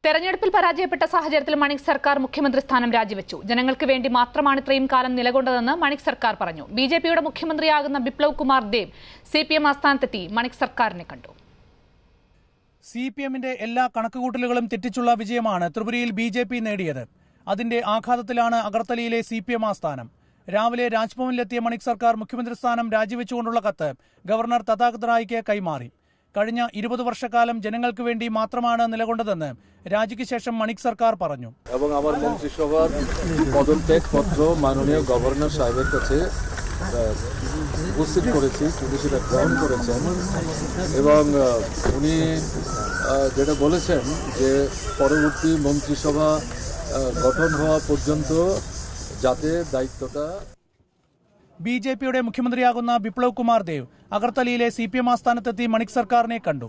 തെരഞ്ഞെടുപ്പിൽ പരാജയപ്പെട്ട സാഹചര്യത്തിൽ മണിക് സർക്കാർ മുഖ്യമന്ത്രി സ്ഥാനം രാജിവെച്ചു ജനങ്ങൾക്ക് വേണ്ടി മാത്രമാണ് ഇത്രയും കാലം നിലകൊണ്ടതെന്ന് മണിക് സർക്കാർ പറഞ്ഞു ബി ജെ പിയുടെ മുഖ്യമന്ത്രിയാകുന്ന Biplab Kumar Deb C P M ആസ്ഥാനത്തെത്തി മണിക് സർക്കാരിനെ കണ്ടു സി പി എമ്മിന്റെ എല്ലാ കണക്കുകൂട്ടലുകളും തെറ്റിച്ചുള്ള വിജയമാണ് ത്രിപുരയിൽ ബി ജെ പി നേടിയത് അതിന്റെ ആഘാതത്തിലാണ് അഗർത്തലയിലെ സി പി എം ആസ്ഥാനം രാവിലെ രാജ്ഭവനിലെത്തിയ മണിക് സർക്കാർ മുഖ്യമന്ത്രി സ്ഥാനം രാജിവെച്ചുകൊണ്ടുള്ള കത്ത് ഗവർണർ തഥാഗത് റായിക്ക് കൈമാറി കഴിഞ്ഞ ഇരുപത് വർഷക്കാലം ജനങ്ങൾക്ക് വേണ്ടി മാത്രമാണ് നിലകൊണ്ടതെന്ന് രാജിക്ക് ശേഷം മണിക് സർക്കാർ പറഞ്ഞു এবং আমার মন্ত্রিসভার পদত্যাগ পত্র মাননীয় গভর্নর সাহেবের কাছে আহ, উপস্থিত করেছি তিনি সেটা গ্রহণ করেছেন এবং আহ, উনি আহ, যেটা বলেছেন যে পরবর্তী মন্ত্রিসভা আহ, গঠন হওয়া পর্যন্ত যাতে দায়িত্বটা ബി ജെ പിയുടെ മുഖ്യമന്ത്രിയാകുന്ന ബിപ്ലവ് കുമാർ ദേവ് അഗർത്തലയിലെ സി പി എം ആസ്ഥാനത്തെത്തി മണിക് സർക്കാരിനെ കണ്ടു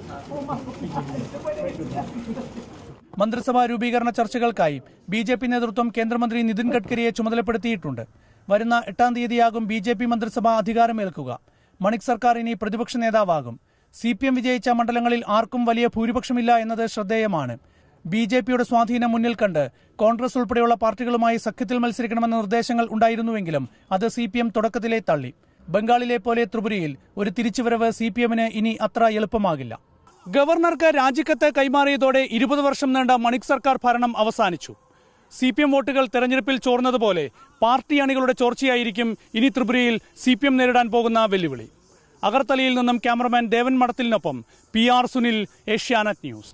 മന്ത്രിസഭാ രൂപീകരണ ചർച്ചകൾക്കായി ബി ജെ പി നേതൃത്വം കേന്ദ്രമന്ത്രി നിതിൻ ഗഡ്കരിയെ ചുമതലപ്പെടുത്തിയിട്ടുണ്ട് വരുന്ന എട്ടാം തീയതിയാകും ബി ജെ പി മന്ത്രിസഭ അധികാരമേൽക്കുക മണിക് സർക്കാർ ഇനി പ്രതിപക്ഷ നേതാവാകും സി പി എം വിജയിച്ച മണ്ഡലങ്ങളിൽ ആർക്കും വലിയ ഭൂരിപക്ഷമില്ല എന്നത് ശ്രദ്ധേയമാണ് ബി ജെ പിയുടെ സ്വാധീനം മുന്നിൽ കണ്ട് കോൺഗ്രസ് ഉൾപ്പെടെയുള്ള പാർട്ടികളുമായി സഖ്യത്തിൽ മത്സരിക്കണമെന്ന നിർദ്ദേശങ്ങൾ ഉണ്ടായിരുന്നുവെങ്കിലും അത് സി പി എം തുടക്കത്തിലേ തള്ളി ബംഗാളിലെ പോലെ ത്രിപുരയിൽ ഒരു തിരിച്ചുവരവ് സി പി എമ്മിന് ഇനി അത്ര എളുപ്പമാകില്ല ഗവർണർക്ക് രാജിക്കത്ത് കൈമാറിയതോടെ ഇരുപത് വർഷം നീണ്ട മണിക് സർക്കാർ ഭരണം അവസാനിച്ചു സി പി എം വോട്ടുകൾ തെരഞ്ഞെടുപ്പിൽ ചോർന്നതുപോലെ പാർട്ടി അണികളുടെ ചോർച്ചയായിരിക്കും ഇനി ത്രിപുരയിൽ സി പി എം നേരിടാൻ പോകുന്ന വെല്ലുവിളി അഗർത്തലയിൽ നിന്നും ക്യാമറമാൻ ദേവൻ മടത്തിലിനൊപ്പം P R Sunil Asianet news